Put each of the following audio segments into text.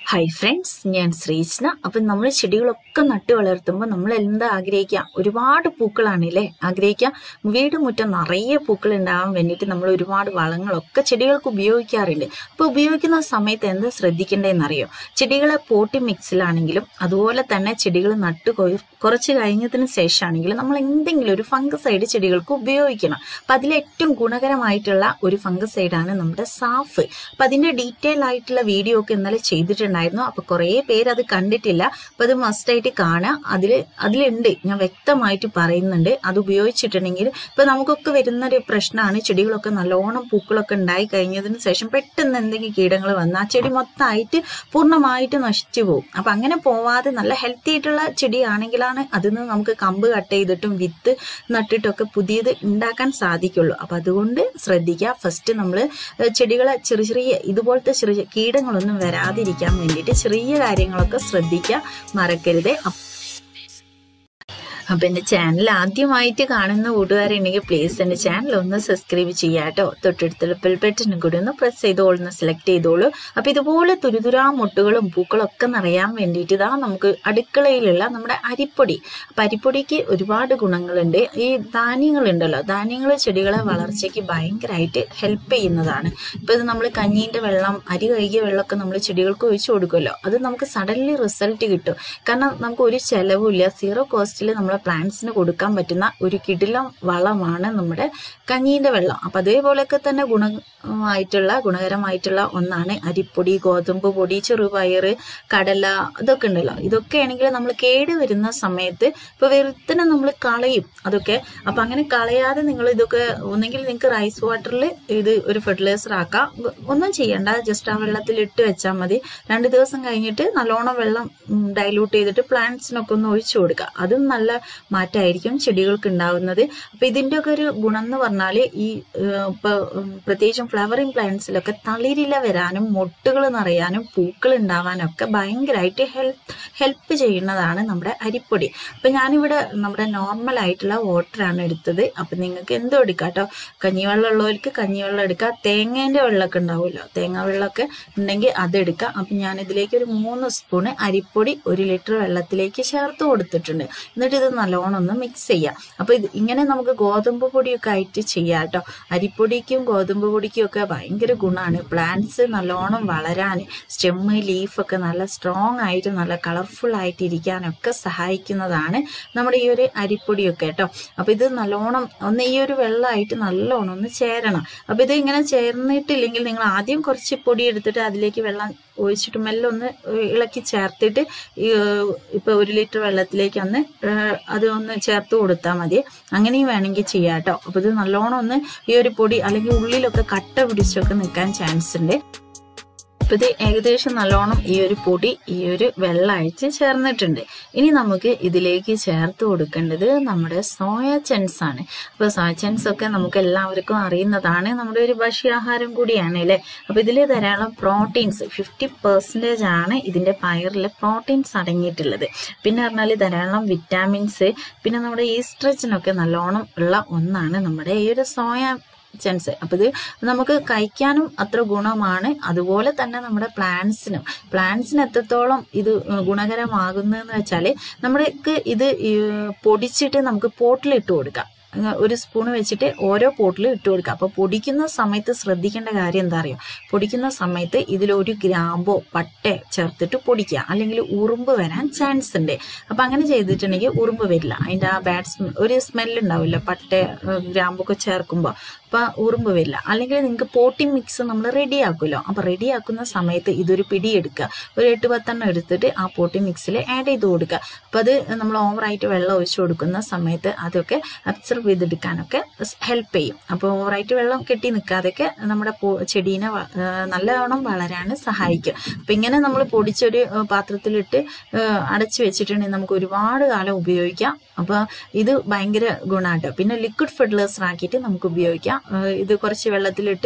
hi friends ഞാൻ ശ്രീജ്ന അപ്പം നമ്മൾ ചെടികളൊക്കെ നട്ടു വളർത്തുമ്പോൾ നമ്മൾ എന്താ ആഗ്രഹിക്കുക ഒരുപാട് പൂക്കളാണല്ലേ ആഗ്രഹിക്കുക വീട് മുറ്റം നിറയെ പൂക്കൾ ഉണ്ടാവാൻ വേണ്ടിയിട്ട് നമ്മൾ ഒരുപാട് വളങ്ങളൊക്കെ ചെടികൾക്ക് ഉപയോഗിക്കാറുണ്ട് അപ്പോൾ ഉപയോഗിക്കുന്ന സമയത്ത് എന്താ ശ്രദ്ധിക്കേണ്ടതെന്നറിയോ ചെടികളെ പോട്ടി മിക്സിലാണെങ്കിലും അതുപോലെ തന്നെ ചെടികൾ നട്ട് കൊയ്- കുറച്ച് കഴിഞ്ഞതിന് ശേഷമാണെങ്കിലും നമ്മൾ എന്തെങ്കിലും ഒരു ഫംഗസൈഡ് ചെടികൾക്ക് ഉപയോഗിക്കണം അപ്പം അതിൽ ഏറ്റവും ഗുണകരമായിട്ടുള്ള ഒരു ഫംഗസൈഡാണ് നമ്മുടെ സാഫ് അപ്പം അതിൻ്റെ ഡീറ്റെയിൽ ആയിട്ടുള്ള വീഡിയോ ഒക്കെ ഇന്നലെ ചെയ്തിട്ടുണ്ടായിരുന്നു അപ്പൊ കുറേ പേര് അത് കണ്ടിട്ടില്ല അപ്പൊ അത് മസ്റ്റ് ആയിട്ട് കാണുക അതിൽ അതിലുണ്ട് ഞാൻ വ്യക്തമായിട്ട് പറയുന്നുണ്ട് അത് ഉപയോഗിച്ചിട്ടുണ്ടെങ്കിൽ ഇപ്പൊ നമുക്കൊക്കെ വരുന്ന ഒരു പ്രശ്നമാണ് ചെടികളൊക്കെ നല്ലോണം പൂക്കളൊക്കെ ഉണ്ടായി കഴിഞ്ഞതിന് ശേഷം പെട്ടെന്ന് എന്തെങ്കിലും കീടങ്ങൾ വന്ന് ആ ചെടി മൊത്തമായിട്ട് പൂർണ്ണമായിട്ട് നശിച്ചു പോകും അപ്പൊ അങ്ങനെ പോവാതെ നല്ല ഹെൽത്തി ആയിട്ടുള്ള ചെടിയാണെങ്കിലാണ് അതിൽ നിന്ന് നമുക്ക് കമ്പ് കട്ട് ചെയ്തിട്ടും വിത്ത് നട്ടിട്ടൊക്കെ പുതിയത് ഉണ്ടാക്കാൻ സാധിക്കുള്ളൂ അപ്പൊ അതുകൊണ്ട് ശ്രദ്ധിക്കുക ഫസ്റ്റ് നമ്മൾ ചെടികളെ ചെറിയ ചെറിയ ഇതുപോലത്തെ ചെറിയ കീടങ്ങളൊന്നും വരാതിരിക്കാൻ വേണ്ടിയിട്ട് ചെറിയ കാര്യങ്ങളൊക്കെ ശ്രദ്ധിക്കുക മറക്കരുത് അപ്പ- അപ്പൊ എന്റെ ചാനൽ ആദ്യമായിട്ട് കാണുന്ന കൂട്ടുകാരുണ്ടെങ്കിൽ പ്ലീസ് എന്റെ ചാനൽ ഒന്ന് സബ്സ്ക്രൈബ് ചെയ്യാട്ടോ തൊട്ടടുത്തുള്ള ബെൽ ബട്ടനും കൂടി ഒന്ന് പ്രസ് ചെയ്തോളൂ ഒന്ന് സെലക്ട് ചെയ്തോളൂ അപ്പൊ ഇതുപോലെ തുരുതുരാ മുട്ടുകളും പൂക്കളും ഒക്കെ നിറയാൻ വേണ്ടിയിട്ട് ഇതാ നമുക്ക് അടുക്കളയിലുള്ള നമ്മുടെ അരിപ്പൊടി അപ്പൊ അരിപ്പൊടിക്ക് ഒരുപാട് ഗുണങ്ങളുണ്ട് ഈ ധാന്യങ്ങളുണ്ടല്ലോ ധാന്യങ്ങൾ ചെടികളെ വളർച്ചയ്ക്ക് ഭയങ്കരമായിട്ട് ഹെൽപ്പ് ചെയ്യുന്നതാണ് ഇപ്പൊ ഇത് നമ്മൾ കഞ്ഞീന്റെ വെള്ളം അരി കഴുകിയ വെള്ളമൊക്കെ നമ്മൾ ചെടികൾക്ക് ഒഴിച്ചു കൊടുക്കുമല്ലോ അത് നമുക്ക് സഡൻലി റിസൾട്ട് കിട്ടും കാരണം നമുക്ക് ഒരു ചെലവുമില്ല സീറോ കോസ്റ്റിൽ നമ്മളെ പ്ലാന്റ്സിന് കൊടുക്കാൻ പറ്റുന്ന ഒരു കിടിലം വളമാണ് നമ്മുടെ കഞ്ഞീന്റെ വെള്ളം അപ്പൊ അതേപോലെയൊക്കെ തന്നെ ഗുണമായിട്ടുള്ള ഗുണകരമായിട്ടുള്ള ഒന്നാണ് അരിപ്പൊടി ഗോതമ്പ് പൊടി ചെറുപയറ് കടല ഇതൊക്കെ ഉണ്ടല്ലോ ഇതൊക്കെ ആണെങ്കിൽ നമ്മൾ കേട് വരുന്ന സമയത്ത് ഇപ്പൊ വെറുതെ നമ്മൾ കളയും അതൊക്കെ അപ്പൊ അങ്ങനെ കളയാതെ നിങ്ങൾ ഇതൊക്കെ ഒന്നെങ്കിൽ നിങ്ങൾക്ക് റൈസ് വാട്ടറിൽ ഇത് ഒരു ഫെർട്ടിലൈസർ ആക്കാം ഒന്നും ചെയ്യണ്ട ജസ്റ്റ് ആ വെള്ളത്തിൽ ഇട്ട് വെച്ചാൽ മതി രണ്ട് ദിവസം കഴിഞ്ഞിട്ട് നല്ലോണം വെള്ളം ഡൈലൂട്ട് ചെയ്തിട്ട് പ്ലാന്റ്സിനൊക്കെ ഒന്ന് ഒഴിച്ചു കൊടുക്കുക അതും നല്ല മാറ്റമായിരിക്കും ചെടികൾക്ക് ഉണ്ടാവുന്നത് അപ്പൊ ഇതിന്റെ ഒക്കെ ഒരു ഗുണം എന്ന് പറഞ്ഞാല് ഈ ഏഹ്, ഇപ്പൊ ഉം, പ്രത്യേകിച്ചും ഫ്ലവറിങ് പ്ലാന്റ്സിലൊക്കെ തളിരില വരാനും മൊട്ടുകൾ നിറയാനും പൂക്കൾ ഉണ്ടാവാനും ഒക്കെ ഭയങ്കരമായിട്ട് ഹെൽപ്പ് ഹെൽപ്പ് ചെയ്യുന്നതാണ് നമ്മുടെ അരിപ്പൊടി അപ്പൊ ഞാനിവിടെ നമ്മുടെ നോർമൽ ആയിട്ടുള്ള വാട്ടറാണ് എടുത്തത് അപ്പൊ നിങ്ങൾക്ക് എന്തോ എടുക്കാം കേട്ടോ കഞ്ഞിവെള്ളം ഉള്ളവർക്ക് കഞ്ഞിവെള്ളം എടുക്കാം തേങ്ങേന്റെ വെള്ളമൊക്കെ ഉണ്ടാവുമല്ലോ തേങ്ങ വെള്ളമൊക്കെ ഉണ്ടെങ്കിൽ അതെടുക്കാം അപ്പൊ ഞാൻ ഇതിലേക്ക് ഒരു മൂന്ന് സ്പൂണ് അരിപ്പൊടി ഒരു ലിറ്റർ വെള്ളത്തിലേക്ക് ചേർത്ത് കൊടുത്തിട്ടുണ്ട് എന്നിട്ട് ഇത് നല്ലോണം ഒന്ന് മിക്സ് ചെയ്യാം അപ്പൊ ഇത് ഇങ്ങനെ നമുക്ക് ഗോതമ്പ് പൊടിയൊക്കെ ആയിട്ട് ചെയ്യാം കേട്ടോ അരിപ്പൊടിക്കും ഗോതമ്പ് പൊടിക്കും ഒക്കെ ഭയങ്കര ഗുണമാണ് പ്ലാന്റ്സ് നല്ലോണം വളരാൻ സ്റ്റെമ്മ് ലീഫൊക്കെ നല്ല സ്ട്രോങ് ആയിട്ട് നല്ല കളർഫുൾ ആയിട്ട് ഇരിക്കാനൊക്കെ സഹായിക്കുന്നതാണ് നമ്മുടെ ഈ ഒരു അരിപ്പൊടിയൊക്കെ കേട്ടോ അപ്പൊ ഇത് നല്ലോണം ഒന്ന് ഈ ഒരു വെള്ളമായിട്ട് നല്ലോണം ഒന്ന് ചേരണം അപ്പൊ ഇത് ഇങ്ങനെ ചേർന്നിട്ടില്ലെങ്കിൽ നിങ്ങൾ ആദ്യം കുറച്ച് പൊടി എടുത്തിട്ട് അതിലേക്ക് വെള്ളം ഒഴിച്ചിട്ട് മെല്ലെ ഒന്ന് ഇളക്കി ചേർത്തിട്ട് ഈ, ഏഹ്, ഇപ്പൊ ഒരു ലിറ്റർ വെള്ളത്തിലേക്ക് ഒന്ന് ഏഹ്, അത് ഒന്ന് ചേർത്ത് കൊടുത്താൽ മതി അങ്ങനെയും വേണമെങ്കിൽ ചെയ്യാം കേട്ടോ അപ്പൊ ഇത് നല്ലോണം ഒന്ന് ഈ ഒരു പൊടി അല്ലെങ്കിൽ ഉള്ളിലൊക്കെ കട്ട പിടിച്ചൊക്കെ നിൽക്കാൻ ചാൻസ് ഉണ്ട് അപ്പൊ ഇത് ഏകദേശം നല്ലോണം ഈ ഒരു പൊടി ഈ ഒരു വെള്ളമായിട്ട് ചേർന്നിട്ടുണ്ട് ഇനി നമുക്ക് ഇതിലേക്ക് ചേർത്ത് കൊടുക്കേണ്ടത് നമ്മുടെ സോയ ചങ്ക്സ് ആണ് അപ്പൊ സോയ ചങ്ക്സ് ഒക്കെ നമുക്ക് എല്ലാവർക്കും അറിയുന്നതാണ് നമ്മുടെ ഒരു ഭക്ഷ്യാഹാരം കൂടിയാണ് അല്ലെ അപ്പൊ ഇതിൽ ധാരാളം പ്രോട്ടീൻസ് ഫിഫ്റ്റി പെർസെൻറ്റേജ് ആണ് ഇതിന്റെ പയറിൽ പ്രോട്ടീൻസ് അടങ്ങിയിട്ടുള്ളത് പിന്നെ പറഞ്ഞാൽ ധാരാളം വിറ്റാമിൻസ് പിന്നെ നമ്മുടെ ഈസ്ട്രജനൊക്കെ നല്ലോണം ഉള്ള ഒന്നാണ് നമ്മുടെ ഈ ഒരു സോയ ചൻസ് അപ്പൊ ഇത് നമുക്ക് കഴിക്കാനും അത്ര ഗുണമാണ് അതുപോലെ തന്നെ നമ്മുടെ പ്ലാന്റ്സിനും പ്ലാന്റ്സിന് എത്രത്തോളം ഇത് ഗുണകരമാകുന്നതെന്ന് വെച്ചാല് നമ്മൾക്ക് ഇത് ഈ പൊടിച്ചിട്ട് നമുക്ക് പോട്ടിലിട്ട് കൊടുക്കാം അങ്ങ് ഒരു സ്പൂൺ വെച്ചിട്ട് ഓരോ പോട്ടിലും ഇട്ട് കൊടുക്കുക അപ്പൊ പൊടിക്കുന്ന സമയത്ത് ശ്രദ്ധിക്കേണ്ട കാര്യം എന്താ അറിയോ പൊടിക്കുന്ന സമയത്ത് ഇതിലൊരു ഗ്രാമ്പോ പട്ട ചേർത്തിട്ട് പൊടിക്കുക അല്ലെങ്കിൽ ഉറുമ്പ് വരാൻ ചാൻസ് ഉണ്ട് അപ്പൊ അങ്ങനെ ചെയ്തിട്ടുണ്ടെങ്കിൽ ഉറുമ്പ് വരില്ല അതിന്റെ ആ ബാഡ് സ്മെ ഒരു സ്മെല്ല് ഉണ്ടാവില്ല പട്ട ഏഹ്, ഗ്രാമ്പൊക്കെ ചേർക്കുമ്പോൾ അപ്പൊ ഉറുമ്പ് വരില്ല അല്ലെങ്കിൽ നിങ്ങൾക്ക് പോട്ടി മിക്സ് നമ്മൾ റെഡിയാക്കുമല്ലോ അപ്പൊ റെഡിയാക്കുന്ന സമയത്ത് ഇതൊരു പിടി എടുക്കുക ഒരു എട്ട് പത്തെണ്ണം എടുത്തിട്ട് ആ പോട്ടി മിക്സിൽ ആഡ് ചെയ്ത് കൊടുക്കുക അപ്പൊ അത് നമ്മൾ ഓവറായിട്ട് വെള്ളം ഒഴിച്ചു കൊടുക്കുന്ന സമയത്ത് അതൊക്കെ അബ്സർവ് ചെയ്തെടുക്കാനൊക്കെ ഹെൽപ്പ് ചെയ്യും അപ്പോൾ ഓവറായിട്ട് വെള്ളം കെട്ടി നിൽക്കാതെയൊക്കെ നമ്മുടെ പോ- ചെടീനെ വ- ആ, നല്ലവണ്ണം വളരാൻ സഹായിക്കും അപ്പൊ ഇങ്ങനെ നമ്മൾ പൊടിച്ചൊരു ആ, പാത്രത്തിലിട്ട് ആ, അടച്ചു വെച്ചിട്ടുണ്ടെങ്കിൽ നമുക്ക് ഒരുപാട് കാലം ഉപയോഗിക്കാം അപ്പൊ ഇത് ഭയങ്കര ഗുണാട്ടോ പിന്നെ ലിക്വിഡ് ഫെർട്ടിലൈസർ ആക്കിയിട്ട് നമുക്ക് ഉപയോഗിക്കാം ആ, ഇത് കുറച്ച് വെള്ളത്തിലിട്ട്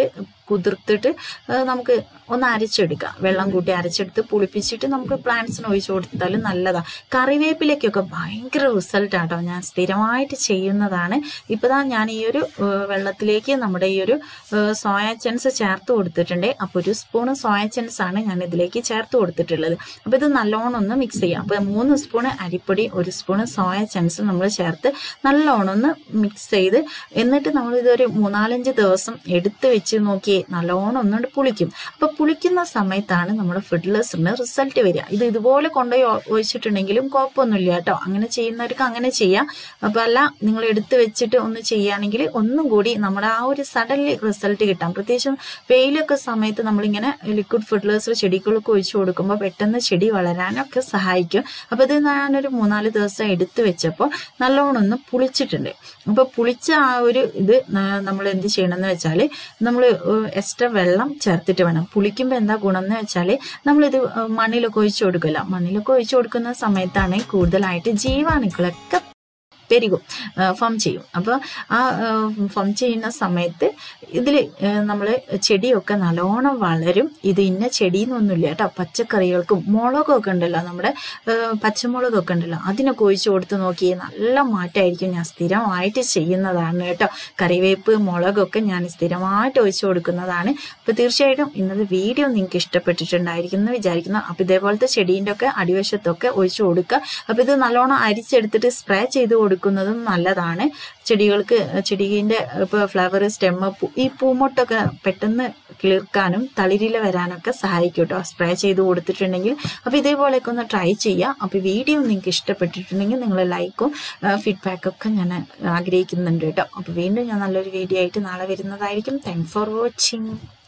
കുതിർത്തിട്ട് ആ, നമുക്ക് ഒന്ന് അരച്ചെടുക്കാം വെള്ളം കൂട്ടി അരച്ചെടുത്ത് പുളിപ്പിച്ചിട്ട് നമുക്ക് പ്ലാന്റ്സിന് ഒഴിച്ചു കൊടുത്താൽ നല്ലതാണ് കറിവേപ്പിലേക്കൊക്കെ ഭയങ്കര റിസൾട്ട് ആട്ടോ ഞാൻ സ്ഥിരമായിട്ട് ചെയ്യുന്നതാണ് ഇപ്പതാ ഞാൻ ഈ ഒരു ആ, വെള്ളത്തിലേക്ക് നമ്മുടെ ഈ ഒരു സോയ ചങ്ക്സ് ചേർത്ത് കൊടുത്തിട്ടുണ്ട് അപ്പോൾ ഒരു സ്പൂണ് സോയ ചങ്ക്സ് ആണ് ഞാൻ ഇതിലേക്ക് ചേർത്ത് കൊടുത്തിട്ടുള്ളത് അപ്പോൾ ഇത് നല്ലോണം ഒന്ന് മിക്സ് ചെയ്യാം അപ്പോൾ മൂന്ന് സ്പൂണ് അരിപ്പൊടി ഒരു സ്പൂണ് സോയ ചങ്ക്സ് നമ്മൾ ചേർത്ത് നല്ലോണം ഒന്ന് മിക്സ് ചെയ്ത് എന്നിട്ട് നമ്മൾ ഇതൊരു മൂന്നാലഞ്ച് ദിവസം എടുത്ത് വെച്ച് നോക്കി നല്ലോണം ഒന്നുകൊണ്ട് പുളിക്കും അപ്പോൾ പുളിക്കുന്ന സമയത്താണ് നമ്മുടെ ഫെർട്ടിലൈസറിന് റിസൾട്ട് വരിക ഇത് ഇതുപോലെ കൊണ്ടുപോയി ഒ- ഒഴിച്ചിട്ടുണ്ടെങ്കിലും കുഴപ്പമൊന്നുമില്ല കേട്ടോ അങ്ങനെ ചെയ്യുന്നവർക്ക് അങ്ങനെ ചെയ്യാം അപ്പോൾ അല്ല നിങ്ങൾ എടുത്ത് വെച്ചിട്ട് ഒന്ന് ചെയ്യുകയാണെങ്കിൽ ഒന്നും കൂടി നമ്മുടെ ആ ഒരു സഡൻലി റിസൾട്ട് കിട്ടാം പ്രത്യേകിച്ചും വെയിലൊക്കെ സമയത്ത് നമ്മളിങ്ങനെ ലിക്വിഡ് ഫെർട്ടിലൈസർ ചെടികൾക്ക് ഒഴിച്ചു കൊടുക്കുമ്പോൾ പെട്ടെന്ന് ചെടി വളരാനൊക്കെ സഹായിക്കും അപ്പോൾ ഇത് ഞാനൊരു മൂന്നാല് ദിവസം എടുത്ത് വെച്ചപ്പോൾ നല്ലോണം ഒന്ന് പുളിച്ചിട്ടുണ്ട് അപ്പോൾ പുളിച്ച ആ ഒരു ഇത് നമ്മൾ എന്ത് ചെയ്യണമെന്ന് വെച്ചാൽ നമ്മൾ എക്സ്ട്രാ വെള്ളം ചേർത്തിട്ട് വേണം പുളിക്കുമ്പോൾ എന്താ ഗുണം എന്ന് വെച്ചാൽ നമ്മളിത് മണ്ണിലൊക്കെ ഒഴിച്ചു കൊടുക്കില്ല മണ്ണിലൊക്കെ ഒഴിച്ചു കൊടുക്കുന്ന സമയത്താണ് കൂടുതലായിട്ട് ജീവാണുക്കളൊക്കെ പെരുകും ഫോം ചെയ്യും അപ്പോൾ ആ ഫോം ചെയ്യുന്ന സമയത്ത് ഇതിൽ നമ്മൾ ചെടിയൊക്കെ നല്ലോണം വളരും ഇത് ഇന്ന ചെടിയെന്നൊന്നുമില്ല കേട്ടോ പച്ചക്കറികൾക്കും മുളകൊക്കെ ഉണ്ടല്ലോ നമ്മുടെ ആ, പച്ചമുളകൊക്കെ ഉണ്ടല്ലോ അതിനൊക്കെ ഒഴിച്ചു കൊടുത്ത് നോക്കി നല്ല മാറ്റമായിരിക്കും ഞാൻ സ്ഥിരമായിട്ട് ചെയ്യുന്നതാണ് കേട്ടോ കറിവേപ്പ് മുളകൊക്കെ ഞാൻ സ്ഥിരമായിട്ട് ഒഴിച്ചു കൊടുക്കുന്നതാണ് അപ്പോൾ തീർച്ചയായിട്ടും ഇന്നത്തെ വീഡിയോ നിങ്ങൾക്ക് ഇഷ്ടപ്പെട്ടിട്ടുണ്ടായിരിക്കും എന്ന് വിചാരിക്കുന്നു അപ്പോൾ ഇതേപോലത്തെ ചെടീൻ്റെ ഒക്കെ അടിവശത്തൊക്കെ ഒഴിച്ചു കൊടുക്കുക അപ്പോൾ ഇത് നല്ലോണം അരിച്ചെടുത്തിട്ട് സ്പ്രേ ചെയ്ത് കൊടുക്കുന്നതും നല്ലതാണ് ചെടികൾക്ക് ചെടീൻ്റെ ഇപ്പോൾ ഫ്ലവർ സ്റ്റെമ്മ് ഈ പൂമൊട്ടൊക്കെ പെട്ടെന്ന് കിളിർക്കാനും തളിരില വരാനൊക്കെ സഹായിക്കും കേട്ടോ സ്പ്രേ ചെയ്ത് കൊടുത്തിട്ടുണ്ടെങ്കിൽ അപ്പോൾ ഇതേപോലെയൊക്കെ ഒന്ന് ട്രൈ ചെയ്യാം അപ്പോൾ വീഡിയോ നിങ്ങൾക്ക് ഇഷ്ടപ്പെട്ടിട്ടുണ്ടെങ്കിൽ നിങ്ങൾ ലൈക്കും ഫീഡ്ബാക്കൊക്കെ ഞാൻ ആഗ്രഹിക്കുന്നുണ്ട് കേട്ടോ അപ്പോൾ വീണ്ടും ഞാൻ നല്ലൊരു വീഡിയോ ആയിട്ട് നാളെ വരുന്നതായിരിക്കും താങ്ക്സ് ഫോർ വാച്ചിങ്